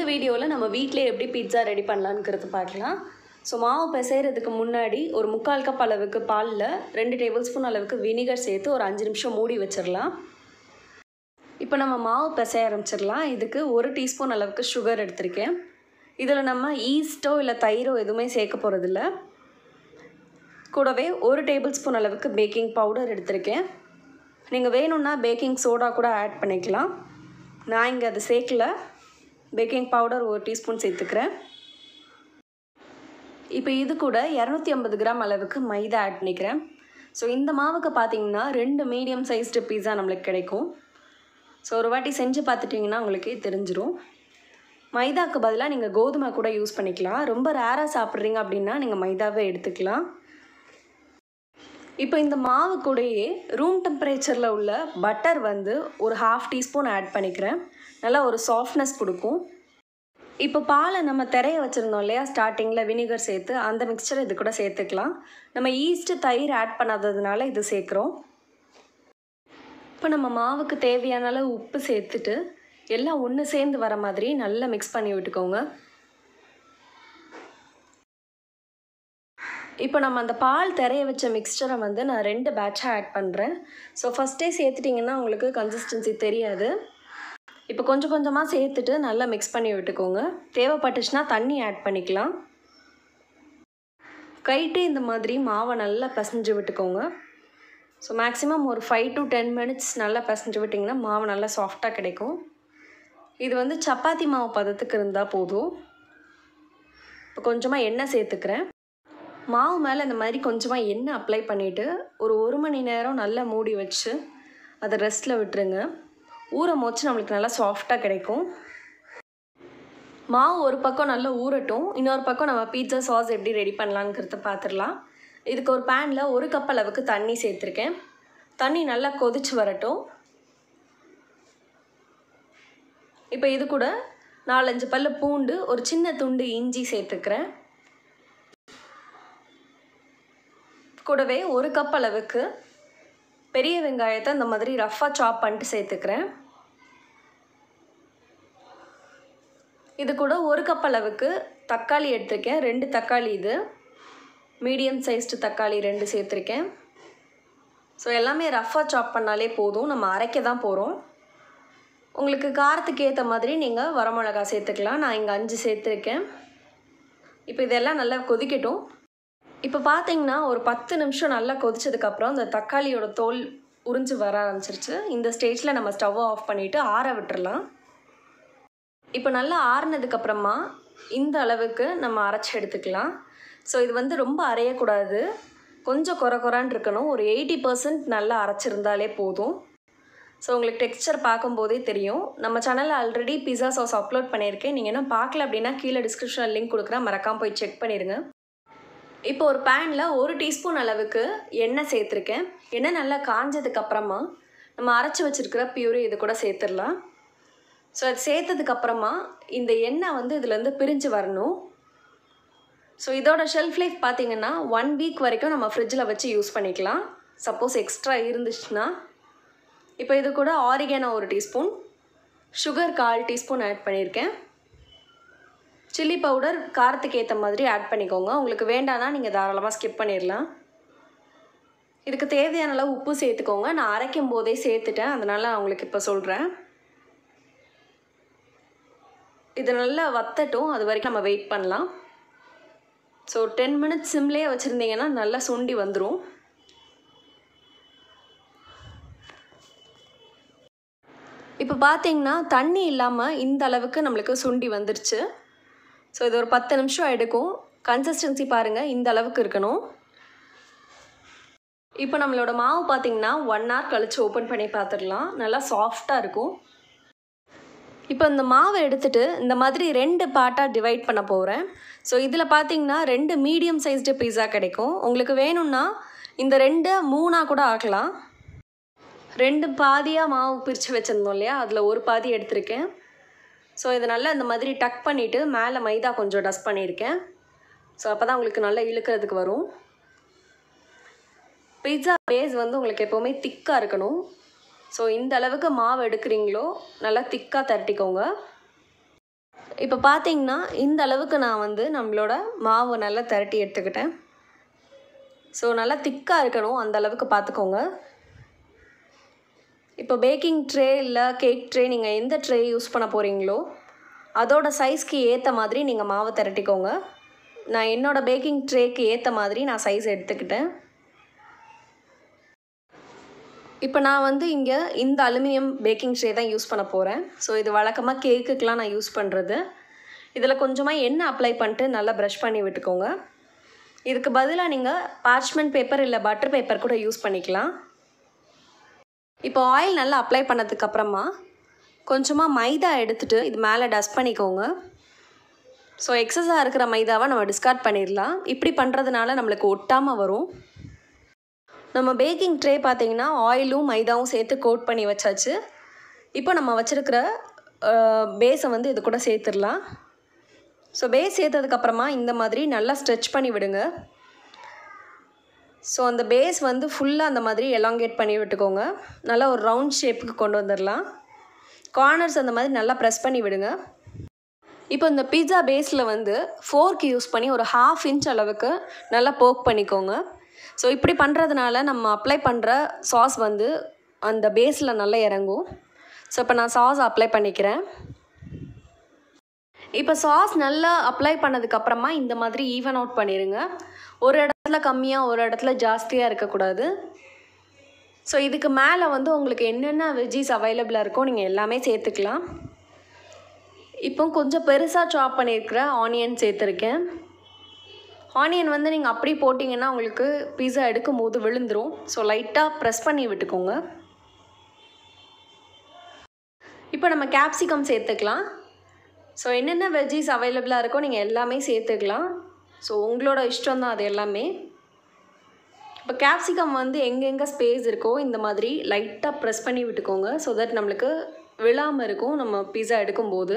வீடியோவில் நம்ம வீட்டிலே எப்படி பீட்சா ரெடி பண்ணலான்ங்கிறது பார்க்கலாம் ஸோ மாவு பிசைகிறதுக்கு முன்னாடி ஒரு முக்கால் கப் அளவுக்கு பாலில் ரெண்டு டேபிள் ஸ்பூன் அளவுக்கு வினிகர் சேர்த்து ஒரு அஞ்சு நிமிஷம் மூடி வச்சிடலாம் இப்போ நம்ம மாவு பிசைய ஆரம்பிச்சிடலாம் இதுக்கு ஒரு டீஸ்பூன் அளவுக்கு சுகர் எடுத்திருக்கேன் இதில் நம்ம ஈஸ்ட்டோ இல்லை தயிரோ எதுவுமே சேர்க்க போகிறதில்ல கூடவே ஒரு டேபிள் ஸ்பூன் அளவுக்கு பேக்கிங் பவுடர் எடுத்திருக்கேன் நீங்கள் வேணும்னா பேக்கிங் சோடா கூட ஆட் பண்ணிக்கலாம் நான் இங்கே அது சேர்க்கல பேக்கிங் பவுடர் ஒரு டீஸ்பூன் சேர்த்துக்கிறேன் இப்போ இது கூட இரநூத்தி ஐம்பது கிராம் அளவுக்கு மைதா ஆட் பண்ணிக்கிறேன் ஸோ இந்த மாவுக்கு பார்த்தீங்கன்னா ரெண்டு மீடியம் சைஸ்டு பீஸா நம்மளுக்கு கிடைக்கும் ஸோ ஒரு வாட்டி செஞ்சு பார்த்துட்டிங்கன்னா உங்களுக்கே தெரிஞ்சிரும் மைதாக்கு பதிலாக நீங்கள் கோதுமை கூட யூஸ் பண்ணிக்கலாம் ரொம்ப ரேராக சாப்பிட்றீங்க அப்படின்னா நீங்கள் மைதாவே எடுத்துக்கலாம் இப்போ இந்த மாவு கூடயே ரூம் டெம்பரேச்சரில் உள்ள பட்டர் வந்து ஒரு ஹாஃப் டீஸ்பூன் ஆட் பண்ணிக்கிறேன் நல்லா ஒரு சாஃப்ட்னஸ் கொடுக்கும் இப்போ பாலை நம்ம திரைய வச்சுருந்தோம் இல்லையா ஸ்டார்டிங்கில் வினிகர் சேர்த்து அந்த மிக்சர் இது கூட சேர்த்துக்கலாம் நம்ம ஈஸ்ட்டு தயிர் ஆட் பண்ணாததுனால இது சேர்க்குறோம் இப்போ நம்ம மாவுக்கு தேவையான அளவு உப்பு சேர்த்துட்டு எல்லாம் ஒன்று சேர்ந்து வர மாதிரி நல்லா மிக்ஸ் பண்ணி விட்டுக்கோங்க இப்போ நம்ம அந்த பால் திரைய வச்ச மிக்சரை வந்து நான் ரெண்டு பேட்சாக ஆட் பண்ணுறேன் ஸோ ஃபஸ்ட்டே சேர்த்துட்டிங்கன்னா உங்களுக்கு கன்சிஸ்டன்சி தெரியாது இப்போ கொஞ்சம் கொஞ்சமாக சேர்த்துட்டு நல்லா மிக்ஸ் பண்ணி விட்டுக்கோங்க தேவைப்பட்டுச்சுன்னா தண்ணி ஆட் பண்ணிக்கலாம் கைட்டு இந்த மாதிரி மாவை நல்லா பிசைஞ்சு விட்டுக்கோங்க ஸோ மேக்ஸிமம் ஒரு ஃபைவ் டு டென் மினிட்ஸ் நல்லா பிசைஞ்சு விட்டிங்கன்னா மாவு நல்லா சாஃப்டாக கிடைக்கும் இது வந்து சப்பாத்தி மாவு பதத்துக்கு இருந்தால் போதும் இப்போ கொஞ்சமாக எண்ணெய் சேர்த்துக்கிறேன் மாவு மேலே இந்த மாதிரி கொஞ்சமாக எண்ணெய் அப்ளை பண்ணிவிட்டு ஒரு ஒரு மணி நேரம் நல்லா மூடி வச்சு அதை ரெஸ்ட்டில் விட்டுருங்க ஊற மோச்சு நம்மளுக்கு நல்லா சாஃப்டாக கிடைக்கும் மாவு ஒரு பக்கம் நல்லா ஊறட்டும் இன்னொரு பக்கம் நம்ம பீட்சா சாஸ் எப்படி ரெடி பண்ணலாங்கிறத பார்த்துடலாம் இதுக்கு ஒரு பேனில் ஒரு கப் அளவுக்கு தண்ணி சேர்த்துருக்கேன் தண்ணி நல்லா கொதிச்சு வரட்டும் இப்போ இது கூட நாலஞ்சு பல்லு பூண்டு ஒரு சின்ன துண்டு இஞ்சி சேர்த்துக்கிறேன் கூடவே ஒரு கப் அளவுக்கு பெரிய வெங்காயத்தை இந்த மாதிரி ரஃப்பாக சாப் பண்ணிட்டு சேர்த்துக்கிறேன் இது கூட ஒரு கப் அளவுக்கு தக்காளி எடுத்திருக்கேன் ரெண்டு தக்காளி இது மீடியம் சைஸ்டு தக்காளி ரெண்டு சேர்த்துருக்கேன் ஸோ எல்லாமே ரஃப்பாக சாப் பண்ணாலே போதும் நம்ம அரைக்க தான் போகிறோம் உங்களுக்கு காரத்துக்கு ஏற்ற மாதிரி நீங்கள் வரமிளகா சேர்த்துக்கலாம் நான் இங்கே அஞ்சு சேர்த்துருக்கேன் இப்போ இதெல்லாம் நல்லா கொதிக்கட்டும் இப்போ பார்த்தீங்கன்னா ஒரு பத்து நிமிஷம் நல்லா கொதிச்சதுக்கப்புறம் இந்த தக்காளியோட தோல் உறிஞ்சு வர ஆரம்பிச்சிருச்சு இந்த ஸ்டேஜில் நம்ம ஸ்டவ்வை ஆஃப் பண்ணிவிட்டு ஆற விட்டுறலாம் இப்போ நல்லா ஆறுனதுக்கப்புறமா இந்த அளவுக்கு நம்ம அரைச்சி எடுத்துக்கலாம் ஸோ இது வந்து ரொம்ப அரையக்கூடாது கொஞ்சம் குறை குறான் இருக்கணும் ஒரு எயிட்டி பர்சன்ட் நல்லா அரைச்சிருந்தாலே போதும் ஸோ உங்களுக்கு டெக்ஸ்சர் பார்க்கும்போதே தெரியும் நம்ம சேனலில் ஆல்ரெடி பிஸா சாஸ் அப்லோட் பண்ணியிருக்கேன் நீங்கள் என்ன பார்க்கல அப்படின்னா கீழே டிஸ்கிரிப்ஷனில் லிங்க் கொடுக்குறேன் மறக்காமல் போய் செக் பண்ணிடுங்க இப்போ ஒரு பேனில் ஒரு டீஸ்பூன் அளவுக்கு எண்ணெய் சேர்த்துருக்கேன் எண்ணெய் நல்லா காஞ்சதுக்கப்புறமா நம்ம அரைச்சி வச்சுருக்கிற பியூரி இது கூட சேர்த்துடலாம் ஸோ அது சேர்த்ததுக்கப்புறமா இந்த எண்ணெய் வந்து இதுலேருந்து பிரிஞ்சு வரணும் ஸோ இதோட ஷெல்ஃப் லைஃப் பார்த்திங்கன்னா ஒன் வீக் வரைக்கும் நம்ம ஃப்ரிட்ஜில் வச்சு யூஸ் பண்ணிக்கலாம் சப்போஸ் எக்ஸ்ட்ரா இருந்துச்சுன்னா இப்போ இது கூட ஆரிகேனோ ஒரு டீஸ்பூன் சுகர் கால் டீஸ்பூன் ஆட் பண்ணியிருக்கேன் சில்லி பவுடர் காரத்துக்கு ஏற்ற மாதிரி ஆட் பண்ணிக்கோங்க உங்களுக்கு வேண்டானா நீங்கள் தாராளமாக ஸ்கிப் பண்ணிடலாம் இதுக்கு தேவையான அளவு உப்பு சேர்த்துக்கோங்க நான் அரைக்கும் போதே சேர்த்துட்டேன் அதனால் நான் உங்களுக்கு இப்போ சொல்கிறேன் இது நல்லா வத்தட்டும் அது வரைக்கும் நம்ம வெயிட் பண்ணலாம் ஸோ டென் மினிட்ஸ் சிம்லேயே வச்சுருந்தீங்கன்னா நல்லா சுண்டி வந்துடும் இப்போ பார்த்தீங்கன்னா தண்ணி இல்லாமல் இந்த அளவுக்கு நம்மளுக்கு சுண்டி வந்துருச்சு ஸோ இது ஒரு பத்து நிமிஷம் எடுக்கும் கன்சிஸ்டன்சி பாருங்கள் இந்த அளவுக்கு இருக்கணும் இப்போ நம்மளோட மாவு பார்த்திங்கன்னா ஒன் ஹவர் கழித்து ஓப்பன் பண்ணி பார்த்துடலாம் நல்லா சாஃப்டாக இருக்கும் இப்போ இந்த மாவை எடுத்துகிட்டு இந்த மாதிரி ரெண்டு பார்ட்டாக டிவைட் பண்ண போகிறேன் ஸோ இதில் பார்த்தீங்கன்னா ரெண்டு மீடியம் சைஸ்டு பீஸா கிடைக்கும் உங்களுக்கு வேணும்னா இந்த ரெண்டு மூணாக கூட ஆக்கலாம் ரெண்டு பாதியாக மாவு பிரித்து வச்சுருந்தோம் இல்லையா அதில் ஒரு பாதி எடுத்திருக்கேன் ஸோ இதை நல்லா இந்த மாதிரி டக் பண்ணிவிட்டு மேலே மைதா கொஞ்சம் டஸ்ட் பண்ணியிருக்கேன் ஸோ அப்போ தான் உங்களுக்கு நல்லா இழுக்கிறதுக்கு வரும் பீட்சா பேஸ் வந்து உங்களுக்கு எப்போவுமே திக்காக இருக்கணும் ஸோ இந்த அளவுக்கு மாவு எடுக்கிறீங்களோ நல்லா திக்காக திரட்டிக்கோங்க இப்போ பார்த்தீங்கன்னா இந்த அளவுக்கு நான் வந்து நம்மளோட மாவு நல்லா திரட்டி எடுத்துக்கிட்டேன் ஸோ நல்லா திக்காக இருக்கணும் அந்த அளவுக்கு பார்த்துக்கோங்க இப்போ பேக்கிங் ட்ரே இல்லை கேக் ட்ரே நீங்கள் எந்த ட்ரே யூஸ் பண்ண போகிறீங்களோ அதோட சைஸ்க்கு ஏற்ற மாதிரி நீங்கள் மாவை திரட்டிக்கோங்க நான் என்னோடய பேக்கிங் ட்ரேக்கு ஏற்ற மாதிரி நான் சைஸ் எடுத்துக்கிட்டேன் இப்போ நான் வந்து இங்கே இந்த அலுமினியம் பேக்கிங் ட்ரே தான் யூஸ் பண்ண போகிறேன் ஸோ இது வழக்கமாக கேக்குக்கெலாம் நான் யூஸ் பண்ணுறது இதில் கொஞ்சமாக எண்ணெய் அப்ளை பண்ணிட்டு நல்லா ப்ரஷ் பண்ணி விட்டுக்கோங்க இதுக்கு பதிலாக நீங்கள் பார்ச்மெண்ட் பேப்பர் இல்லை பட்டர் பேப்பர் கூட யூஸ் பண்ணிக்கலாம் இப்போ ஆயில் நல்லா அப்ளை பண்ணதுக்கப்புறமா கொஞ்சமாக மைதா எடுத்துகிட்டு இது மேலே டஸ்ட் பண்ணிக்கோங்க ஸோ எக்ஸஸாக இருக்கிற மைதாவை நம்ம டிஸ்கார்ட் பண்ணிடலாம் இப்படி பண்ணுறதுனால நம்மளுக்கு ஒட்டாமல் வரும் நம்ம பேக்கிங் ட்ரே பார்த்திங்கன்னா ஆயிலும் மைதாவும் சேர்த்து கோட் பண்ணி வச்சாச்சு இப்போ நம்ம வச்சுருக்கிற பேஸை வந்து இது கூட சேர்த்துடலாம் ஸோ பேஸ் சேர்த்ததுக்கப்புறமா இந்த மாதிரி நல்லா ஸ்ட்ரெச் பண்ணி விடுங்க ஸோ அந்த பேஸ் வந்து ஃபுல்லாக அந்த மாதிரி எலாங்கேட் பண்ணி விட்டுக்கோங்க நல்லா ஒரு ரவுண்ட் ஷேப்புக்கு கொண்டு வந்துடலாம் கார்னர்ஸ் அந்த மாதிரி நல்லா ப்ரெஸ் பண்ணி விடுங்க இப்போ இந்த பீட்சா பேஸில் வந்து ஃபோர்க் யூஸ் பண்ணி ஒரு ஹாஃப் இன்ச் அளவுக்கு நல்லா போக் பண்ணிக்கோங்க ஸோ இப்படி பண்ணுறதுனால நம்ம அப்ளை பண்ணுற சாஸ் வந்து அந்த பேஸில் நல்லா இறங்கும் ஸோ இப்போ நான் சாஸ் அப்ளை பண்ணிக்கிறேன் இப்போ சாஸ் நல்லா அப்ளை பண்ணதுக்கப்புறமா இந்த மாதிரி ஈவன் அவுட் பண்ணிடுங்க ஒரு இடத்துல கம்மியாக ஒரு இடத்துல ஜாஸ்தியாக இருக்கக்கூடாது ஸோ இதுக்கு மேலே வந்து உங்களுக்கு என்னென்ன வெஜ்ஜீஸ் அவைலபிளாக இருக்கோ நீங்கள் எல்லாமே சேர்த்துக்கலாம் இப்போ கொஞ்சம் பெருசாக சாப் பண்ணியிருக்கிற ஆனியன் சேர்த்துருக்கேன் ஆனியன் வந்து நீங்கள் அப்படி போட்டிங்கன்னா உங்களுக்கு பீஸா எடுக்கும் போது விழுந்துடும் ஸோ லைட்டாக ப்ரெஸ் பண்ணி விட்டுக்கோங்க இப்போ நம்ம கேப்சிகம் சேர்த்துக்கலாம் ஸோ என்னென்ன வெஜ்ஜீஸ் அவைலபிளாக இருக்கோ நீங்கள் எல்லாமே சேர்த்துக்கலாம் ஸோ உங்களோட இஷ்டம் தான் அது எல்லாமே இப்போ கேப்சிகம் வந்து எங்கெங்கே ஸ்பேஸ் இருக்கோ இந்த மாதிரி லைட்டாக ப்ரெஸ் பண்ணி விட்டுக்கோங்க ஸோ தட் நம்மளுக்கு விழாமல் இருக்கும் நம்ம பீஸா எடுக்கும்போது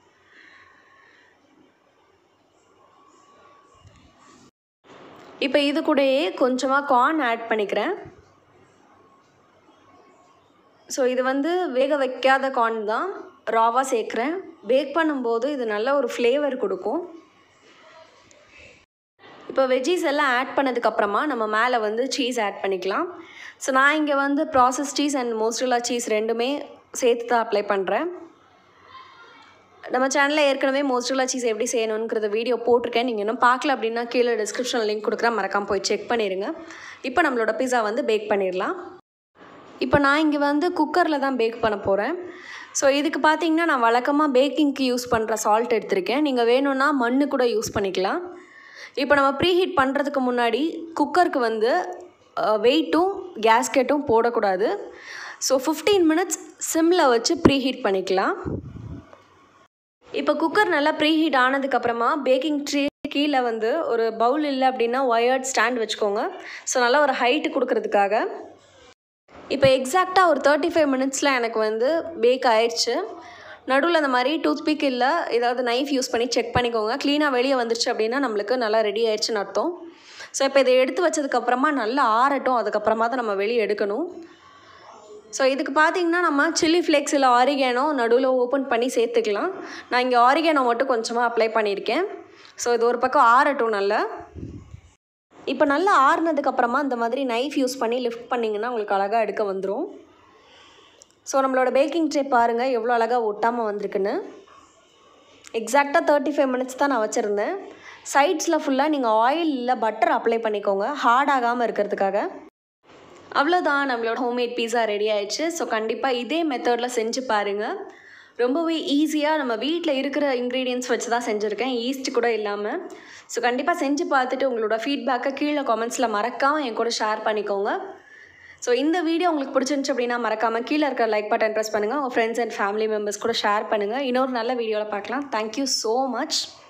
இப்போ இது கூடயே கொஞ்சமாக கார்ன் ஆட் பண்ணிக்கிறேன் ஸோ இது வந்து வேக வைக்காத கார்ன் தான் ராவாக சேர்க்குறேன் பேக் பண்ணும்போது இது நல்ல ஒரு ஃப்ளேவர் கொடுக்கும் இப்போ வெஜ்ஜீஸ் எல்லாம் ஆட் பண்ணதுக்கப்புறமா நம்ம மேலே வந்து சீஸ் ஆட் பண்ணிக்கலாம் ஸோ நான் இங்கே வந்து process cheese and mozzarella cheese ரெண்டுமே சேர்த்து தான் அப்ளை பண்ணுறேன் நம்ம சேனலில் ஏற்கனவே மோஸ்ட்ரிலா சீஸ் எப்படி செய்யணுங்கிறத வீடியோ போட்டிருக்கேன் நீங்கள் இன்னும் பார்க்கல அப்படின்னா கீழே டிஸ்கிரிப்ஷனில் லிங்க் கொடுக்குறேன் மறக்காமல் போய் செக் பண்ணிடுங்க இப்போ நம்மளோட பிஸா வந்து பேக் பண்ணிடலாம் இப்போ நான் இங்கே வந்து குக்கரில் தான் பேக் பண்ண போகிறேன் ஸோ இதுக்கு பார்த்தீங்கன்னா நான் வழக்கமாக பேக்கிங்க்கு யூஸ் பண்ணுற சால்ட் எடுத்திருக்கேன் நீங்கள் வேணும்னா மண்ணு கூட யூஸ் பண்ணிக்கலாம் இப்போ நம்ம ப்ரீஹீட் பண்ணுறதுக்கு முன்னாடி குக்கருக்கு வந்து வெயிட்டும் கேஸ்கெட்டும் போடக்கூடாது ஸோ ஃபிஃப்டீன் மினிட்ஸ் சிம்மில் வச்சு ப்ரீஹீட் பண்ணிக்கலாம் இப்போ குக்கர் நல்லா ப்ரீஹீட் ஆனதுக்கப்புறமா பேக்கிங் ட்ரே கீழே வந்து ஒரு பவுல் இல்லை அப்படின்னா ஒயர்ட் ஸ்டாண்ட் வச்சுக்கோங்க ஸோ நல்லா ஒரு ஹைட்டு கொடுக்கறதுக்காக இப்போ எக்ஸாக்டாக ஒரு தேர்ட்டி ஃபைவ் மினிட்ஸில் எனக்கு வந்து பேக் ஆயிடுச்சு நடுவில் அந்த மாதிரி டூத் பிக் இல்லை ஏதாவது நைஃப் யூஸ் பண்ணி செக் பண்ணிக்கோங்க க்ளீனாக வெளியே வந்துருச்சு அப்படின்னா நம்மளுக்கு நல்லா ரெடி ஆயிடுச்சுன்னு அர்த்தம் ஸோ இப்போ இதை எடுத்து வச்சதுக்கப்புறமா நல்லா ஆறட்டும் அதுக்கப்புறமா தான் நம்ம வெளியே எடுக்கணும் ஸோ இதுக்கு பார்த்தீங்கன்னா நம்ம சில்லி ஃப்ளேக்ஸ் இல்லை ஆரிகேனோ நடுவில் ஓப்பன் பண்ணி சேர்த்துக்கலாம் நான் இங்கே ஆரிகேனோ மட்டும் கொஞ்சமாக அப்ளை பண்ணியிருக்கேன் ஸோ இது ஒரு பக்கம் ஆறட்டும் நல்லா இப்போ நல்லா ஆறுனதுக்கப்புறமா இந்த மாதிரி நைஃப் யூஸ் பண்ணி லிஃப்ட் பண்ணிங்கன்னா உங்களுக்கு அழகாக எடுக்க வந்துடும் ஸோ நம்மளோட பேக்கிங் ட்ரே பாருங்கள் எவ்வளோ அழகாக ஒட்டாமல் வந்திருக்குன்னு எக்ஸாக்டாக தேர்ட்டி ஃபைவ் மினிட்ஸ் தான் நான் வச்சுருந்தேன் சைட்ஸில் ஃபுல்லாக நீங்கள் ஆயில் இல்லை பட்டர் அப்ளை பண்ணிக்கோங்க ஹார்ட் ஆகாமல் இருக்கிறதுக்காக அவ்வளோதான் நம்மளோட ஹோம்மேட் பீஸா ரெடி ஆயிடுச்சு ஸோ கண்டிப்பாக இதே மெத்தடில் செஞ்சு பாருங்கள் ரொம்பவே ஈஸியாக நம்ம வீட்டில் இருக்கிற இன்க்ரீடியன்ஸ் வச்சு தான் செஞ்சுருக்கேன் ஈஸ்ட் கூட இல்லாமல் ஸோ கண்டிப்பாக செஞ்சு பார்த்துட்டு உங்களோட ஃபீட்பேக்கை கீழே கமெண்ட்ஸில் மறக்காமல் என் கூட ஷேர் பண்ணிக்கோங்க ஸோ இந்த வீடியோ உங்களுக்கு பிடிச்சிருந்துச்சு அப்படின்னா மறக்காமல் கீழே இருக்கிற லைக் பட்டன் ப்ரெஸ் பண்ணுங்கள் உங்கள் ஃப்ரெண்ட்ஸ் அண்ட் ஃபேமிலி மெம்பர்ஸ் கூட ஷேர் பண்ணுங்கள் இன்னொரு நல்ல வீடியோவில் பார்க்கலாம் தேங்க்யூ ஸோ மச்